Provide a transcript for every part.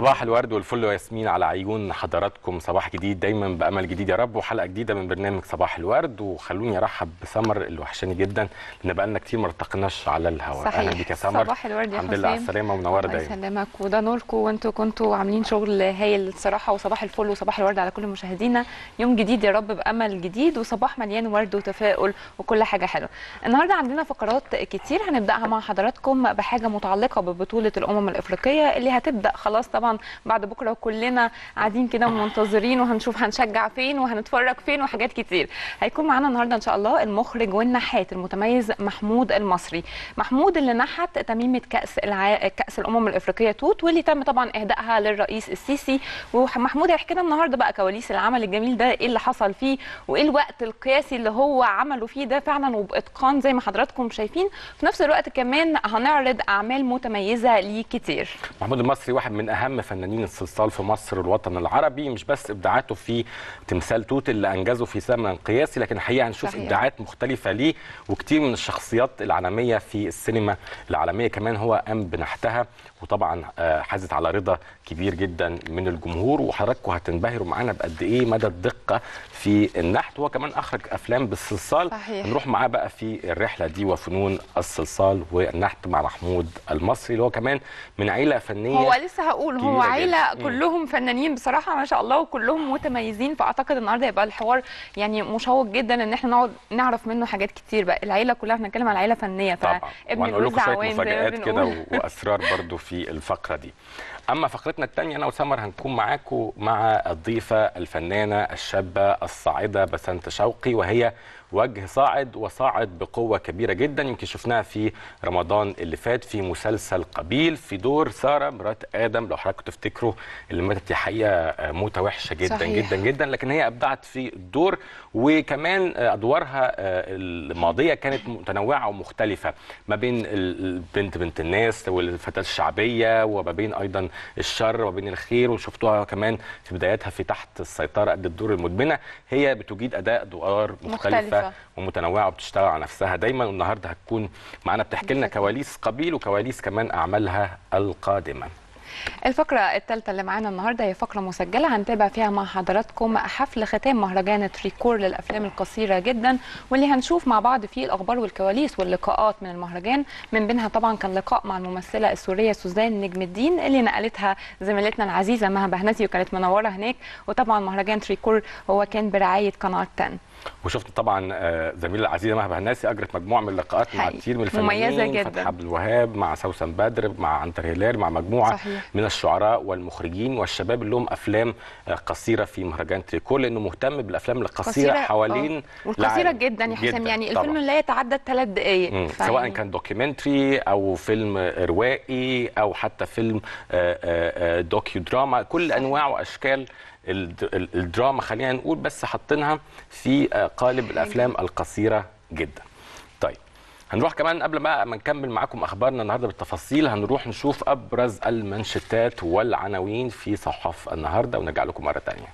صباح الورد والفل وياسمين على عيون حضراتكم صباح جديد دايما بامل جديد يا رب وحلقه جديده من برنامج صباح الورد وخلوني ارحب بسمر اللي وحشاني جدا لان بقالنا كتير ما التقيناش على الهواء صحيح اهلا بيك يا سمر صباح الورد يا الحمد لله على حسام. السلامه ومنوره الله دايما يسلمك وده نوركم وانتوا كنتوا عاملين شغل هايل الصراحه وصباح الفل وصباح الورد على كل مشاهدينا يوم جديد يا رب بامل جديد وصباح مليان ورد وتفاؤل وكل حاجه حلوه النهارده عندنا فقرات كتير هنبداها مع حضراتكم بحاجه متعلقه ببطوله الامم الافريقيه اللي هتبدا خلاص طبعا بعد بكره وكلنا قاعدين كده منتظرين وهنشوف هنشجع فين وهنتفرج فين وحاجات كتير هيكون معانا النهارده ان شاء الله المخرج والنحات المتميز محمود المصري محمود اللي نحت تميمه كاس الع... كاس الامم الافريقيه توت واللي تم طبعا اهدائها للرئيس السيسي ومحمود هيحكي لنا النهارده بقى كواليس العمل الجميل ده ايه اللي حصل فيه وايه الوقت القياسي اللي هو عمله فيه ده فعلا وباتقان زي ما حضراتكم شايفين في نفس الوقت كمان هنعرض اعمال متميزه ليه كتير محمود المصري واحد من اهم فنانين الصلصال في مصر والوطن العربي مش بس ابداعاته في تمثال توت اللي انجزه في زمن قياسي لكن الحقيقه هنشوف صحيح. ابداعات مختلفه ليه وكتير من الشخصيات العالميه في السينما العالميه كمان هو قام بنحتها وطبعا آه، حازت على رضا كبير جدا من الجمهور وحضراتكم هتنبهروا معانا بقد ايه مدى الدقه في النحت هو كمان اخرج افلام بالصلصال صحيح. هنروح معاه بقى في الرحله دي وفنون الصلصال والنحت مع محمود المصري اللي هو كمان من عيله فنيه هو لسه هقول هو كبيرة عيله جداً. كلهم فنانين بصراحه ما شاء الله وكلهم متميزين فاعتقد النهارده يبقى الحوار يعني مشوق جدا ان احنا نقعد نعرف منه حاجات كتير بقى العيله كلها احنا بنتكلم على عيله فنيه طبعا فابن وهنقول لكم الوز شويه عوان زي ما مفاجآت كده بنقول. و- واسرار برضو في الفقره دي اما فقرتنا الثانيه انا وسمر هنكون معاكم مع الضيفه الفنانه الشابه الصاعده بسنت شوقي وهي وجه صاعد وصاعد بقوه كبيره جدا يمكن شفناها في رمضان اللي فات في مسلسل قبيل في دور ساره مرات ادم لو حضراتكم تفتكروا اللي ماتت دي حقيقه آه، موته وحشه جدا صحيح. جدا جدا لكن هي ابدعت في الدور وكمان آه، ادوارها آه، الماضيه كانت متنوعه ومختلفه ما بين ال- البنت بنت الناس والفتاه الشعبيه وما بين ايضا الشر وما بين الخير وشفتوها كمان في بدايتها في تحت السيطره قد الدور المدمنه هي بتجيد اداء ادوار مختلفه مختلفة. ومتنوعه وبتشتغل على نفسها دايما والنهارده هتكون معانا بتحكي لنا كواليس قبيل وكواليس كمان اعمالها القادمه الفقرة الثالثة اللي معانا النهاردة هي فقرة مسجلة هنتابع فيها مع حضراتكم حفل ختام مهرجان تريكور للأفلام القصيرة جدا واللي هنشوف مع بعض فيه الأخبار والكواليس واللقاءات من المهرجان من بينها طبعا كان لقاء مع الممثلة السورية سوزان نجم الدين اللي نقلتها زميلتنا العزيزة مها بهنتي وكانت منورة هناك وطبعا مهرجان تريكور هو كان برعاية قناة 10 وشفت طبعا آه، زميلة العزيزه مهبه الناسي اجرت مجموعه من اللقاءات مع حقيقي. كتير من الفنانين مميزة جداً. فتحي عبد الوهاب مع سوسن بدر مع عنتر هلال مع مجموعه صحيح. من الشعراء والمخرجين والشباب اللي لهم افلام آه، قصيره في مهرجان تريكور لانه مهتم بالافلام القصيره حوالين آه. والقصيرة العالم. جدا يا حسام يعني طبعاً. الفيلم لا يتعدى ثلاث دقائق مم. فيعني- سواء كان دوكيومنتري او فيلم روائي او حتى فيلم آه، آه، آه، دوكيو دراما كل صحيح. انواع واشكال الد- ال- الدراما خلينا نقول بس حاطينها في آه، قالب الافلام القصيره جدا طيب هنروح كمان قبل ما ما نكمل معاكم اخبارنا النهارده بالتفاصيل هنروح نشوف ابرز المنشطات والعناوين في صحف النهارده ونرجع لكم مره ثانيه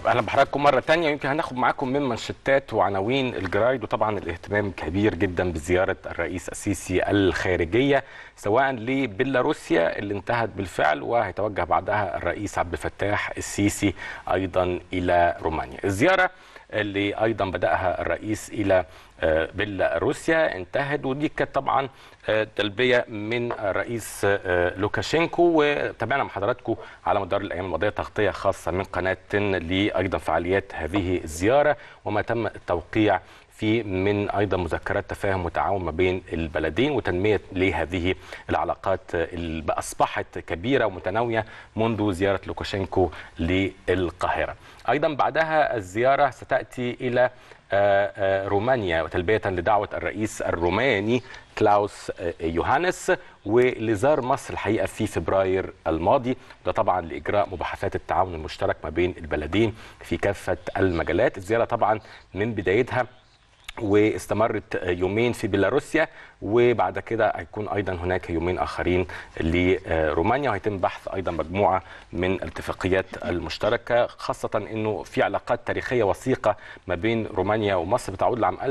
اهلا بحضراتكم مره تانية يمكن هناخد معاكم من منشطات وعناوين الجرايد وطبعا الاهتمام كبير جدا بزياره الرئيس السيسي الخارجيه سواء لبيلاروسيا اللي انتهت بالفعل وهيتوجه بعدها الرئيس عبد الفتاح السيسي ايضا الى رومانيا الزياره اللي ايضا بداها الرئيس الى آه، بيلاروسيا انتهت ودي كانت طبعا آه، تلبيه من الرئيس آه، لوكاشينكو وتابعنا مع حضراتكم على مدار الايام الماضيه تغطيه خاصه من قناه تن لايضا فعاليات هذه الزياره وما تم التوقيع في من ايضا مذكرات تفاهم وتعاون ما بين البلدين وتنميه لهذه العلاقات اللي اصبحت كبيره ومتناويه منذ زياره لوكاشينكو للقاهره. ايضا بعدها الزياره ستاتي الى آه، آه، رومانيا وتلبيه لدعوه الرئيس الروماني كلاوس آه، يوهانس واللي زار مصر الحقيقه في فبراير الماضي ده طبعا لاجراء مباحثات التعاون المشترك ما بين البلدين في كافه المجالات الزياره طبعا من بدايتها واستمرت يومين في بيلاروسيا وبعد كده هيكون ايضا هناك يومين اخرين لرومانيا وهيتم بحث ايضا مجموعه من الاتفاقيات المشتركه خاصه انه في علاقات تاريخيه وثيقه ما بين رومانيا ومصر بتعود لعام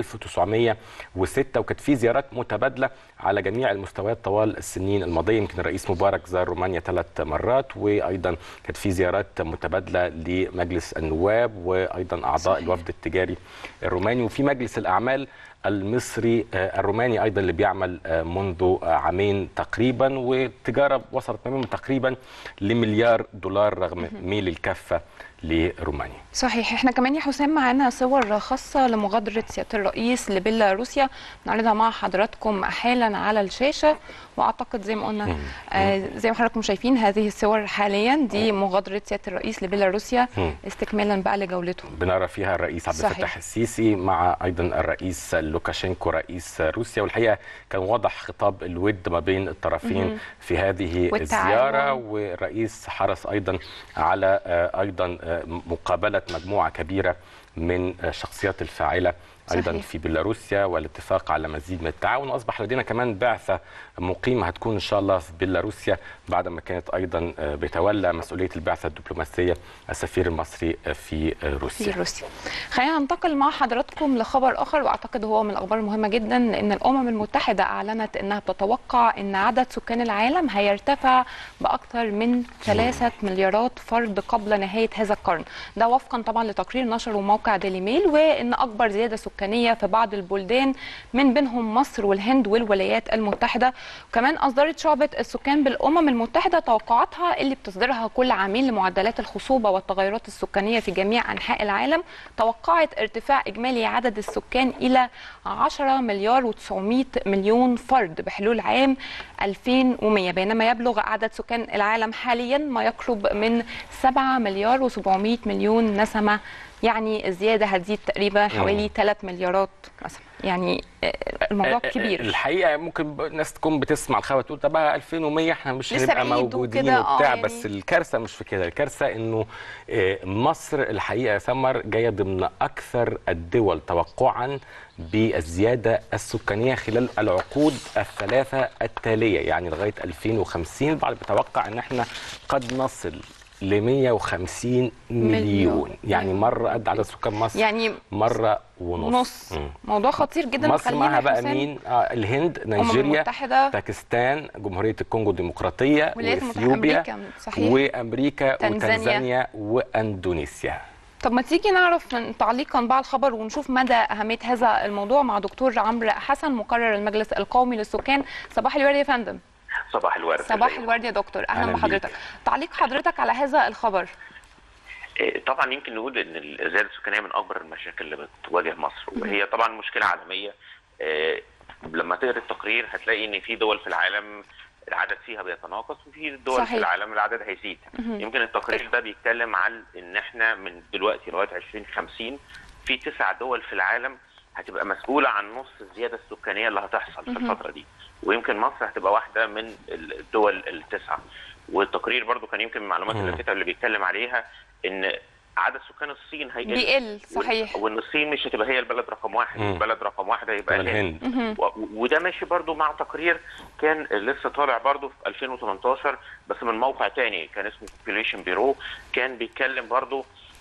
1906 وكانت في زيارات متبادله على جميع المستويات طوال السنين الماضيه يمكن الرئيس مبارك زار رومانيا ثلاث مرات وايضا كانت في زيارات متبادله لمجلس النواب وايضا اعضاء صحيح. الوفد التجاري الروماني وفي مجلس الاعمال المصري آه، الروماني ايضا اللي بيعمل آه، منذ آه، عامين تقريبا والتجاره وصلت ما بينهم تقريبا لمليار دولار رغم ميل الكافه لرومانيا صحيح احنا كمان يا حسام معانا صور خاصة لمغادرة سيادة الرئيس لبيلاروسيا نعرضها مع حضراتكم حالا على الشاشة واعتقد زي ما قلنا آه زي ما حضراتكم شايفين هذه الصور حاليا دي مغادرة سيادة الرئيس لبيلاروسيا مم. استكمالا بقى لجولته بنرى فيها الرئيس عبد صحيح. الفتاح السيسي مع ايضا الرئيس لوكاشينكو رئيس روسيا والحقيقه كان واضح خطاب الود ما بين الطرفين في هذه والتعاون. الزياره والرئيس حرص ايضا على آه، ايضا آه، مقابله مجموعه كبيره من آه، الشخصيات الفاعله ايضا صحيح. في بيلاروسيا والاتفاق على مزيد من التعاون واصبح لدينا كمان بعثه مقيمه هتكون ان شاء الله في بيلاروسيا بعد ما كانت ايضا آه، بيتولى مسؤوليه البعثه الدبلوماسيه السفير المصري آه، في آه، روسيا في روسيا خلينا ننتقل مع حضراتكم لخبر اخر واعتقد هو من الاخبار المهمه جدا ان الامم المتحده اعلنت انها بتتوقع ان عدد سكان العالم هيرتفع باكثر من 3 مليارات فرد قبل نهايه هذا القرن ده وفقا طبعا لتقرير نشره موقع ديلي ميل وان اكبر زياده سكانيه في بعض البلدان من بينهم مصر والهند والولايات المتحده وكمان اصدرت شعبه السكان بالامم المتحده توقعاتها اللي بتصدرها كل عامين لمعدلات الخصوبه والتغيرات السكانيه في جميع انحاء العالم توقعت ارتفاع اجمالي عدد السكان الى 10 مليار و900 مليون فرد بحلول عام 2100 بينما يبلغ عدد سكان العالم حاليا ما يقرب من 7 مليار و700 مليون نسمه يعني الزياده هتزيد تقريبا حوالي 3 مليارات نسمه يعني آه، الموضوع آه، كبير الحقيقه ممكن ب- الناس تكون بتسمع الخبر تقول طب بقى 2100 احنا مش لسه هنبقى بعيد موجودين وكده، آه، وبتاع يعني. بس الكارثه مش في كده الكارثه انه آه، مصر الحقيقه يا سمر جايه ضمن اكثر الدول توقعا بالزياده السكانيه خلال العقود الثلاثه التاليه يعني لغايه 2050 البعض بيتوقع ان احنا قد نصل ل 150 مليون, مليون. يعني مره قد عدد سكان مصر يعني مره ونص نص مم. موضوع خطير جدا مصر وخلينا معها بقى حسام مين؟ آه الهند، الامم نيجيريا، المتحده باكستان، جمهورية الكونغو الديمقراطية، الولايات المتحده واثيوبيا امريكا صحيح وامريكا تنزانيا. وتنزانيا واندونيسيا. طب ما تيجي نعرف تعليقا بقى الخبر ونشوف مدى أهمية هذا الموضوع مع دكتور عمرو حسن مقرر المجلس القومي للسكان صباح الورد يا فندم صباح الورد صباح ازيك؟ الورد يا دكتور أهلا أهلا بحضرتك تعليق حضرتك على هذا الخبر إيه، طبعا يمكن نقول ان الزياده السكانيه من اكبر المشاكل اللي بتواجه مصر وهي طبعا مشكله عالميه إيه، لما تقرا التقرير هتلاقي ان في دول في العالم العدد فيها بيتناقص وفي دول صحيح. في العالم العدد هيزيد يمكن التقرير ده بيتكلم عن ان احنا من دلوقتي لغايه 2050 في تسع دول في العالم هتبقى مسؤوله عن نص الزياده السكانيه اللي هتحصل في الفتره دي ويمكن مصر هتبقى واحده من الدول التسعه والتقرير برضو كان يمكن من المعلومات مم. اللي اللي بيتكلم عليها ان عدد سكان الصين هيقل بيقل صحيح وان الصين مش هتبقى هي البلد رقم واحد مم. البلد رقم واحد هيبقى دول الهند الهند. و- وده ماشي برضو مع تقرير كان لسه طالع برضو في 2018 بس من موقع تاني كان اسمه Population Bureau كان بيتكلم برضو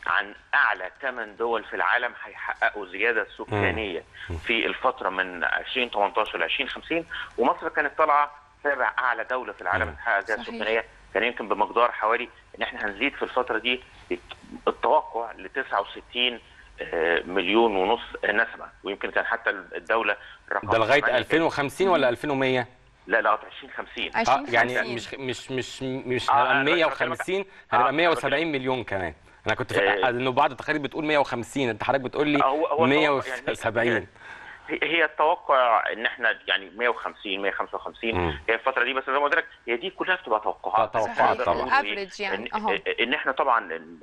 عن اعلى ثمان دول في العالم هيحققوا زياده سكانيه في الفتره من 2018 ل 2050 ومصر كانت طالعه سابع اعلى دوله في العالم تحقق زياده صحيح. سكانيه كان يمكن بمقدار حوالي ان احنا هنزيد في الفتره دي التوقع ل 69 آه، مليون ونص نسمه ويمكن كان حتى الدوله رقم ده لغايه ثمانية 2050 ولا 2100 لا لا 2050 عش- اه 2050. يعني مش مش مش مش آه، هنبقى أنا بس 150 بكلمك- هنبقى آه، 170 مليون كمان انا كنت آه. فاكر انه بعض التقارير بتقول 150 انت حضرتك بتقول لي آه، هو- هو التوقع يعني- 170 هي- هي التوقع ان احنا يعني 150 155 مم. هي الفتره دي بس زي ما قلت لك هي دي كلها بتبقى توقعات توقعات صحيح. طبعاً. الافريج يعني ان, اهو إن احنا طبعا ال-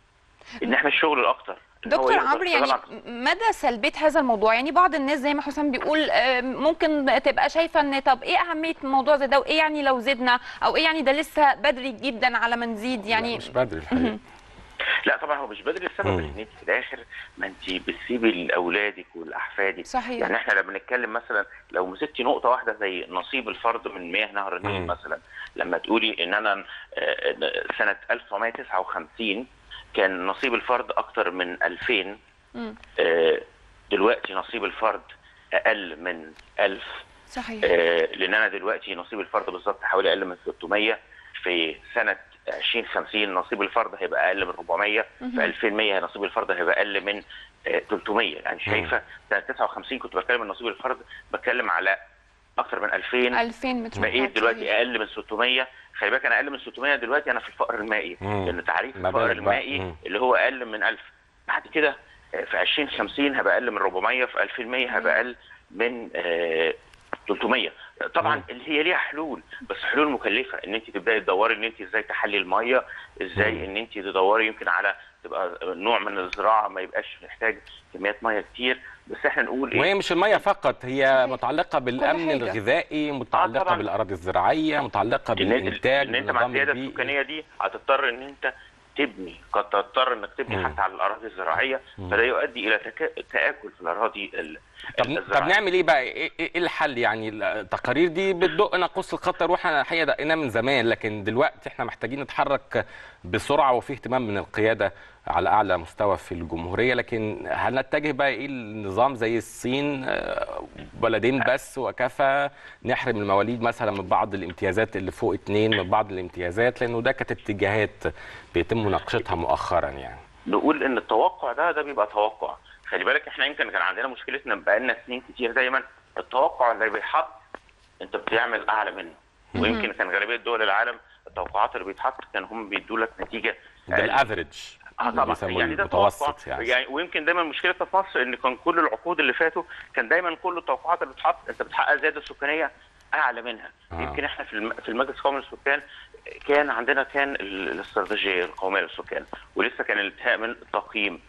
ان احنا الشغل الاكتر إن هو دكتور يقدر عمرو يعني طبعاً مدى سلبيه هذا الموضوع يعني بعض الناس زي ما حسام بيقول آه، ممكن تبقى شايفه ان طب ايه اهميه موضوع زي ده وايه يعني لو زدنا او ايه يعني ده لسه بدري جدا على ما نزيد يعني يعني مش بدري الحقيقه لا طبعا هو مش بدري السبب مم. ان انت في الاخر ما انت بتسيبي لاولادك ولاحفادك صحيح. يعني احنا لما بنتكلم مثلا لو مسكتي نقطه واحده زي نصيب الفرد من مياه نهر النيل مم. مثلا لما تقولي ان انا آه، سنه 1959 كان نصيب الفرد اكتر من 2000 مم. آه، دلوقتي نصيب الفرد اقل من 1000 صحيح آه، لان انا دلوقتي نصيب الفرد بالظبط حوالي اقل من 600 في سنه 2050 نصيب الفرد هيبقى اقل من 400 في 2100 نصيب الفرد هيبقى اقل من آه، 300 يعني شايفه سنه 59 كنت بتكلم عن نصيب الفرد بتكلم على اكثر من 2000 2000 متر بقيت مكعب، دلوقتي صحيح. اقل من 600 خلي بالك انا اقل من 600 دلوقتي انا في الفقر المائي مم. لان تعريف ما الفقر بالك بقى. المائي مم. اللي هو اقل من 1000 بعد كده آه، في 2050 هبقى اقل من 400 في 2100 هبقى اقل من آه، 300 طبعا مم. اللي هي ليها حلول بس حلول مكلفه ان انت تبداي تدوري ان انت ازاي تحلي الميه ازاي مم. ان انت تدوري يمكن على تبقى نوع من الزراعه ما يبقاش محتاج كميات ميه كتير بس احنا نقول ايه وهي مش الميه فقط هي صحيح. متعلقه بالامن حاجة. الغذائي متعلقه طبعاً. بالاراضي الزراعيه متعلقه ان بالانتاج ان انت مع بالنظام الزياده البيئي. السكانيه دي هتضطر ان انت تبني قد تضطر انك تبني مم. حتى على الاراضي الزراعيه مم. فده يؤدي الى تكا- تاكل في الاراضي ال- طب طب الزراعيه نعمل ايه بقى ايه إيه الحل يعني التقارير دي بتدق ناقوس الخطر واحنا الحقيقه دقيناه من زمان لكن دلوقتي احنا محتاجين نتحرك بسرعه وفي اهتمام من القياده على اعلى مستوى في الجمهوريه لكن هل نتجه بقى ايه النظام زي الصين آه، بلدين بس وكفى نحرم المواليد مثلا من بعض الامتيازات اللي فوق اتنين من بعض الامتيازات لانه ده كانت اتجاهات بيتم مناقشتها مؤخرا يعني نقول ان التوقع ده ده بيبقى توقع خلي بالك احنا يمكن كان عندنا مشكلتنا بقالنا سنين كتير دايما التوقع اللي بيتحط انت بتعمل اعلى منه ويمكن كان غالبيه دول العالم التوقعات اللي بيتحط كان هم بيدوا لك نتيجه ده أقل. الافريج اه طبعا بيسموه يعني ده المتوسط توقع يعني. يعني ويمكن دايما مشكلتنا في مصر ان كان كل العقود اللي فاتوا كان دايما كل التوقعات اللي بتتحط انت بتحقق زياده سكانيه اعلى منها آه. آه. يمكن احنا في الم... في المجلس القومي للسكان كان عندنا كان ال- الاستراتيجيه القوميه للسكان ولسه كان الانتهاء من التقييم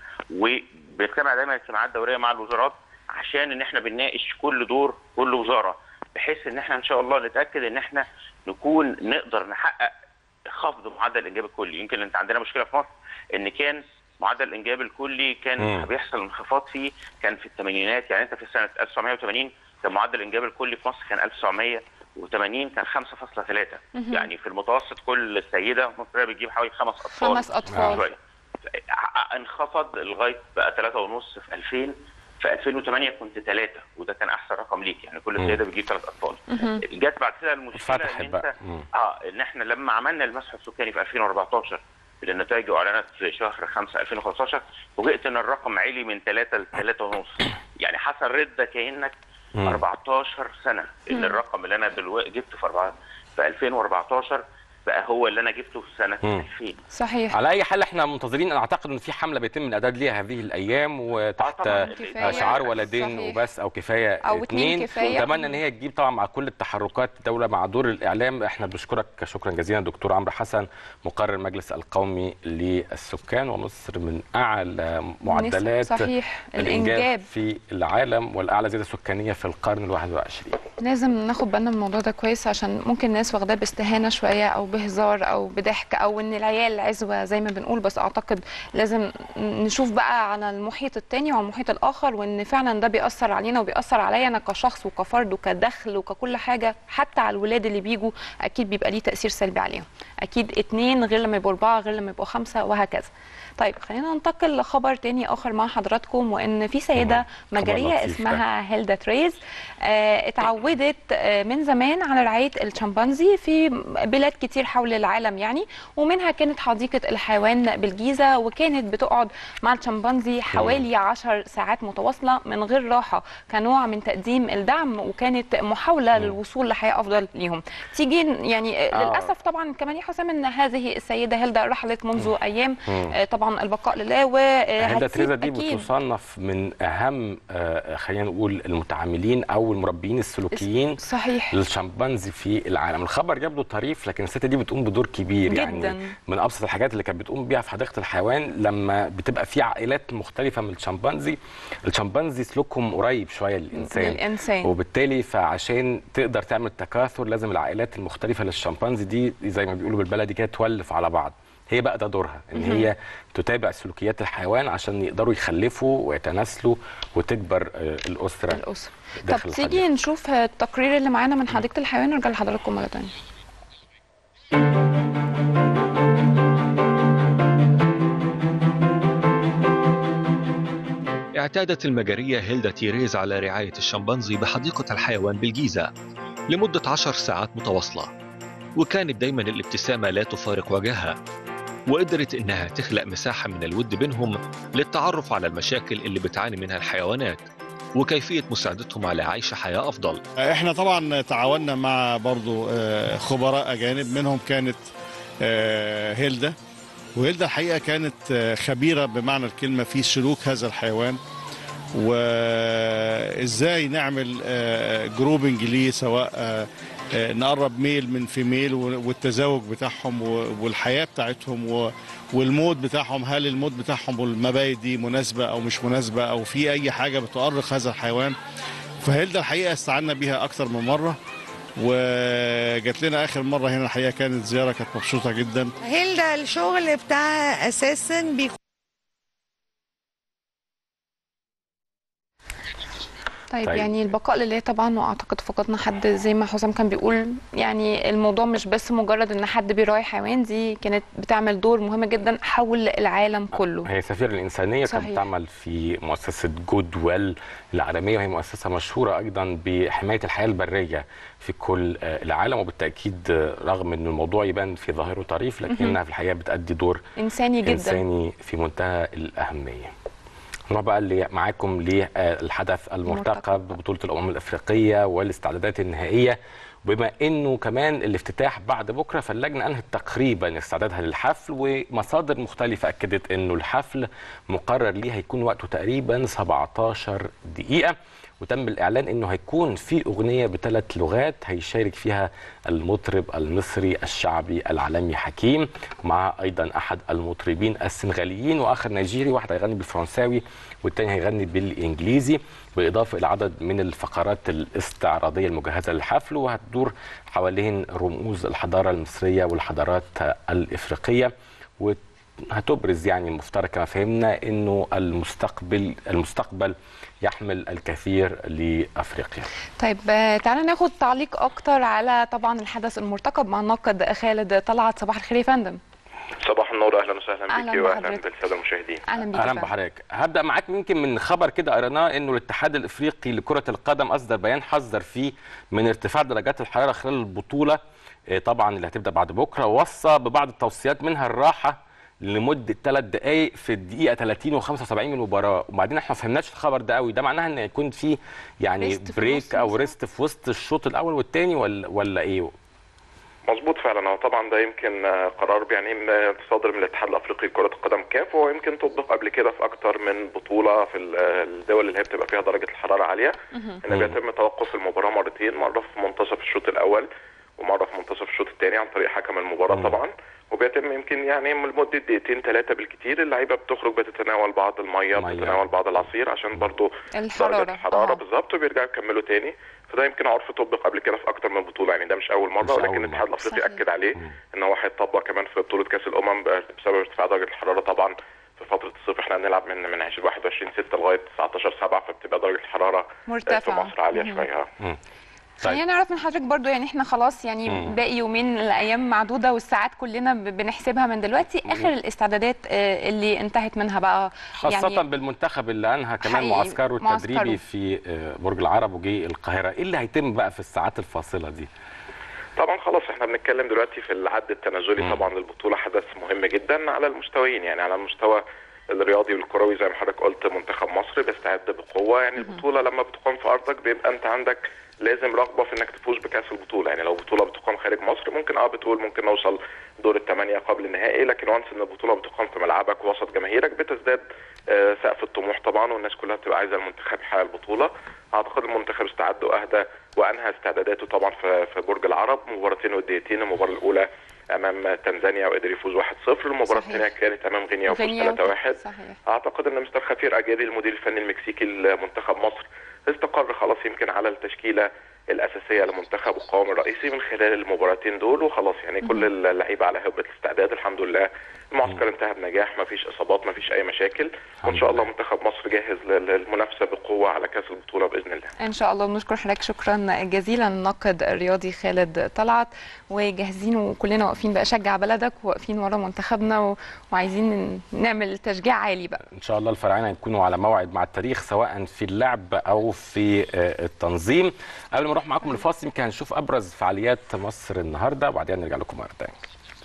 وبنجتمع دايما اجتماعات دوريه مع الوزارات عشان ان احنا بنناقش كل دور كل وزاره بحيث ان احنا ان شاء الله نتاكد ان احنا نكون نقدر نحقق خفض معدل الانجاب الكلي يمكن انت عندنا مشكله في مصر ان كان معدل الانجاب الكلي كان مم. بيحصل انخفاض فيه كان في الثمانينات يعني انت في سنه 1980 كان معدل الانجاب الكلي في مصر كان 1980 كان 5.3 يعني في المتوسط كل سيده مصريه بتجيب حوالي خمس اطفال خمس أطفال. شوية. انخفض لغايه بقى 3.5 في 2000 في 2008 كنت 3 وده كان احسن رقم ليك يعني كل مم. سيده بتجيب ثلاث اطفال جت بعد كده المشكله فتحت ان انت بقى. مم. اه ان احنا لما عملنا المسح السكاني في 2014 اللي النتائج اعلنت في شهر 5 2015 فوجئت ان الرقم عالي من 3 ل 3 ونص يعني حصل رده كانك مم. 14 سنه ان الرقم اللي انا دلوقتي جبته في 4 في 2014 بقى هو اللي انا جبته في سنه مم. 2000 صحيح على اي حال احنا منتظرين انا اعتقد ان في حمله بيتم الاعداد ليها هذه الايام وتحت طبعاً. كفاية. شعار ولدين صحيح. وبس او كفايه أو اتنين كفاية. اتمنى ان هي تجيب طبعا مع كل التحركات الدوله مع دور الاعلام احنا بنشكرك شكرا جزيلا دكتور عمرو حسن مقرر المجلس القومي للسكان ومصر من اعلى معدلات صحيح الانجاب الانجاب في العالم والاعلى زياده سكانيه في القرن ال 21 لازم ناخد بالنا من الموضوع ده كويس عشان ممكن الناس واخداه باستهانه شويه او بهزار او بضحك او ان العيال عزوه زي ما بنقول بس اعتقد لازم نشوف بقى على المحيط التاني وعلى المحيط الاخر وان فعلا ده بيأثر علينا وبيأثر عليا انا كشخص وكفرد وكدخل وككل حاجه حتى على الولاد اللي بيجوا اكيد بيبقى ليه تأثير سلبي عليهم اكيد اتنين غير لما يبقوا اربعه غير لما يبقوا خمسه وهكذا طيب خلينا ننتقل لخبر تاني اخر مع حضراتكم وان في سيده مم. خبر مجريه لطيف اسمها هيلدا تريز آه، اتعودت آه، من زمان على رعايه الشمبانزي في بلاد كتير حول العالم يعني ومنها كانت حديقه الحيوان بالجيزه وكانت بتقعد مع الشمبانزي حوالي 10 ساعات متواصله من غير راحه كنوع من تقديم الدعم وكانت محاوله للوصول لحياه افضل ليهم تيجي يعني آه. آه. للاسف طبعا كمان يا حسام ان هذه السيده هيلدا رحلت منذ ايام مم. آه، طبعا البقاء لله هيدا وهتسيب تريزا دي اكيد بتصنف من اهم آه، خلينا نقول المتعاملين او المربيين السلوكيين صحيح للشمبانزي في العالم الخبر يبدو طريف لكن الست دي بتقوم بدور كبير جداً. يعني من ابسط الحاجات اللي كانت بتقوم بيها في حديقه الحيوان لما بتبقى في عائلات مختلفه من الشمبانزي الشمبانزي سلوكهم قريب شويه للانسان للإنسان. وبالتالي فعشان تقدر تعمل تكاثر لازم العائلات المختلفه للشمبانزي دي زي ما بيقولوا بالبلدي كده تولف على بعض هي بقى ده دورها ان هي تتابع سلوكيات الحيوان عشان يقدروا يخلفوا ويتناسلوا وتكبر آه، الاسره الاسره طب داخل تيجي الحديقة. نشوف التقرير اللي معانا من حديقه الحيوان نرجع لحضراتكم مره ثانيه اعتادت المجرية هيلدا تيريز على رعاية الشمبانزي بحديقة الحيوان بالجيزة لمدة عشر ساعات متواصلة وكانت دايما الابتسامة لا تفارق وجهها وقدرت إنها تخلق مساحة من الود بينهم للتعرف على المشاكل اللي بتعاني منها الحيوانات وكيفية مساعدتهم على عيش حياة أفضل احنا طبعا تعاوننا مع برضو آه، خبراء اجانب منهم كانت آه، هيلدا وهيلدا الحقيقه كانت آه، خبيره بمعنى الكلمه في سلوك هذا الحيوان وازاي نعمل جروبنج ليه سواء آه، آه، نقرب ميل من فيميل والتزاوج بتاعهم و- والحياه بتاعتهم و- والمود بتاعهم هل المود بتاعهم والمبايت دي مناسبه او مش مناسبه او في اي حاجه بتؤرق هذا الحيوان فهيلدا الحقيقه استعنا بيها اكتر من مره وجات لنا اخر مره هنا الحقيقه كانت زياره كانت مبسوطه جدا هيلدا الشغل بتاعها اساسا بيكون طيب, طيب. يعني البقاء لله طبعا واعتقد فقدنا حد زي ما حسام كان بيقول يعني الموضوع مش بس مجرد ان حد بيراعي حيوان دي كانت بتعمل دور مهم جدا حول العالم كله هي سفير الإنسانية كانت صحيح. بتعمل في مؤسسة جود ويل العالمية وهي مؤسسة مشهورة أيضا بحماية الحياة البرية في كل آه، العالم وبالتأكيد آه، رغم أن الموضوع يبان في ظاهره طريف لكنها في الحقيقة بتأدي دور انساني جدا إنساني في منتهى الأهمية نروح بقى اللي معاكم للحدث المرتقب ببطولة الأمم الأفريقية والاستعدادات النهائية بما انه كمان الافتتاح بعد بكره فاللجنه انهت تقريبا استعدادها للحفل ومصادر مختلفه اكدت انه الحفل مقرر ليه هيكون وقته تقريبا 17 دقيقه وتم الاعلان انه هيكون في اغنيه بثلاث لغات هيشارك فيها المطرب المصري الشعبي العالمي حكيم مع ايضا احد المطربين السنغاليين واخر نيجيري واحد هيغني بالفرنساوي والتاني هيغني بالانجليزي بالاضافه الى عدد من الفقرات الاستعراضيه المجهزه للحفل وهتدور حوالين رموز الحضاره المصريه والحضارات الافريقيه وهتبرز يعني المفترض كما فهمنا انه المستقبل المستقبل يحمل الكثير لافريقيا. طيب آه، تعالى ناخد تعليق اكتر على طبعا الحدث المرتقب مع الناقد خالد طلعت صباح الخير يا فندم صباح النور اهلا وسهلا أهلاً بك واهلا بحضرتك. بالساده المشاهدين اهلا بيك يا اهلا فندم. بحضرتك هبدا معاك يمكن من خبر كده قريناه انه الاتحاد الافريقي لكره القدم اصدر بيان حذر فيه من ارتفاع درجات الحراره خلال البطوله آه، طبعا اللي هتبدا بعد بكره ووصى ببعض التوصيات منها الراحه لمده ثلاث دقائق في الدقيقه 30 و75 من المباراه وبعدين احنا ما فهمناش الخبر ده قوي ده معناها ان يكون في يعني ريست في بريك النص او مثلاً؟ ريست في وسط الشوط الاول والثاني ولا ولا ايه مظبوط فعلا هو طبعا ده يمكن آه، قرار يعني م- صادر من الاتحاد الافريقي لكره القدم كاف وهو يمكن طبق قبل كده في اكتر من بطوله في ال- الدول اللي هي بتبقى فيها درجه الحراره عاليه ان بيتم توقف المباراه مرتين مره في منتصف الشوط الاول ومره في منتصف الشوط الثاني عن طريق حكم المباراه مم. طبعا وبيتم يمكن يعني لمده دقيقتين ثلاثه بالكتير اللعيبه بتخرج بتتناول بعض الميه مية. بتتناول بعض العصير عشان برضو الحراره درجه الحراره آه. بالظبط وبيرجعوا يكملوا تاني فده يمكن عرف طبق قبل كده في اكتر من بطوله يعني ده مش اول مره مش أول ولكن مرة. الاتحاد الافريقي صحيح. اكد عليه مم. ان هو هيتطبق كمان في بطوله كاس الامم بسبب ارتفاع درجه الحراره طبعا في فتره الصيف احنا هنلعب من من 20 21 6 لغايه 19 7 فبتبقى درجه الحراره في مرتفعه مصر عاليه مهم. شويه خلينا نعرف من حضرتك برضو يعني احنا خلاص يعني مم. باقي يومين الايام معدوده والساعات كلنا ب- بنحسبها من دلوقتي اخر الاستعدادات آه، اللي انتهت منها بقى خاصة يعني بالمنتخب اللي أنهى كمان حقيقي، معسكره معسكره. التدريبي في آه، برج العرب وجي القاهرة إيه اللي هيتم بقى في الساعات الفاصلة دي؟ طبعا خلاص احنا بنتكلم دلوقتي في العد التنازلي مم. طبعا للبطوله حدث مهم جدا على المستويين يعني على المستوى الرياضي والكروي زي ما حضرتك قلت منتخب مصر بيستعد بقوه يعني البطوله لما بتقام في ارضك بيبقى انت عندك لازم رغبه في انك تفوز بكاس البطوله يعني لو بطوله بتقام خارج مصر ممكن اه بتقول ممكن نوصل دور الثمانيه قبل النهائي لكن وانس ان البطوله بتقام في ملعبك وسط جماهيرك بتزداد آه، سقف الطموح طبعا والناس كلها بتبقى عايزه المنتخب يحقق البطوله اعتقد المنتخب استعد واهدى وانهى استعداداته طبعا في في برج العرب مباراتين وديتين المباراه الاولى امام تنزانيا وقدر يفوز 1-0 المباراه صحيح. الثانيه كانت امام غينيا وفوز غينيا 3-1 صحيح اعتقد ان مستر خفير اجاري المدير الفني المكسيكي لمنتخب مصر استقر خلاص يمكن على التشكيله الاساسيه لمنتخب القوام الرئيسي من خلال المباراتين دول وخلاص يعني كل اللعيبه على هبه الاستعداد الحمد لله المعسكر انتهى بنجاح ما فيش اصابات ما فيش اي مشاكل وان شاء الله لله. منتخب مصر جاهز لل- للمنافسه بقوه على كاس البطوله باذن الله ان شاء الله بنشكر حضرتك شكرا جزيلا الناقد الرياضي خالد طلعت وجاهزين وكلنا واقفين بقى شجع بلدك واقفين ورا منتخبنا و... وعايزين نعمل تشجيع عالي بقى إن شاء الله الفراعنة يكونوا على موعد مع التاريخ سواء في اللعب أو في آه، التنظيم قبل ما نروح معاكم لفاصل يمكن هنشوف أبرز فعاليات مصر النهاردة وبعدين نرجع لكم مرة تانية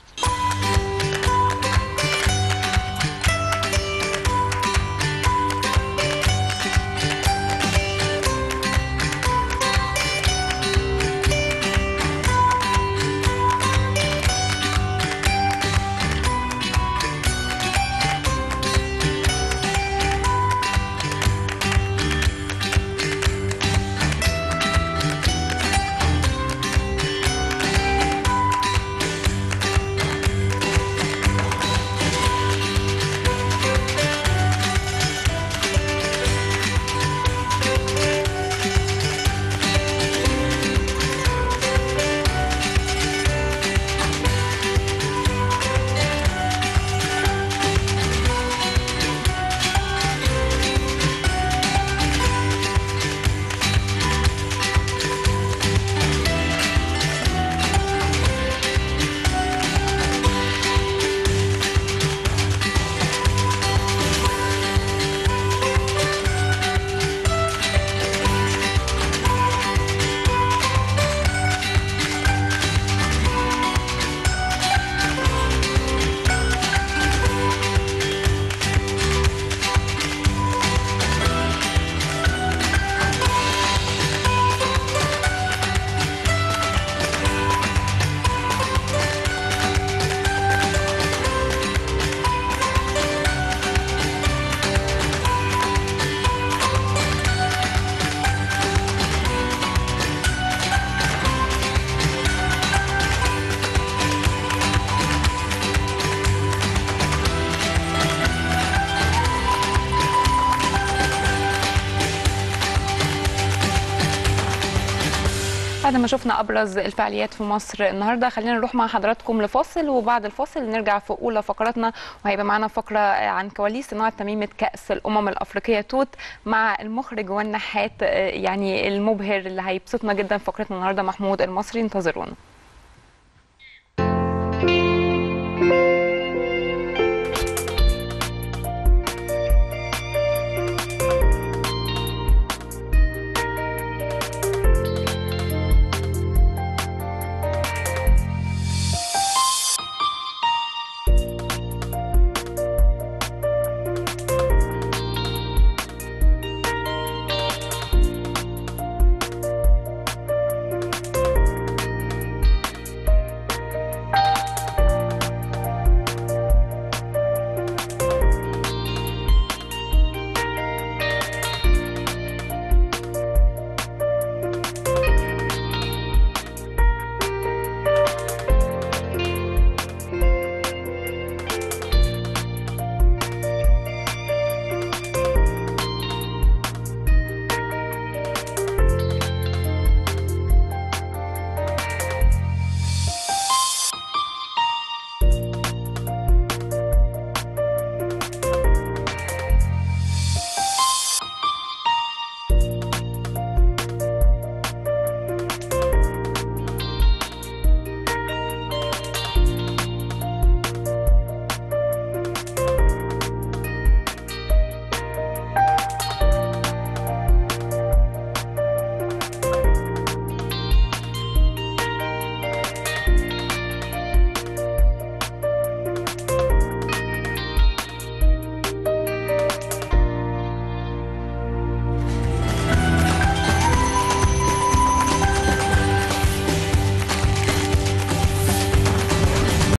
بعد ما شفنا ابرز الفعاليات في مصر النهارده خلينا نروح مع حضراتكم لفاصل وبعد الفاصل نرجع في اولى فقراتنا وهيبقى معانا فقره عن كواليس صناعه تميمه كاس الامم الافريقيه توت مع المخرج والنحات آه، يعني المبهر اللي هيبسطنا جدا في فقرتنا النهارده محمود المصري انتظرونا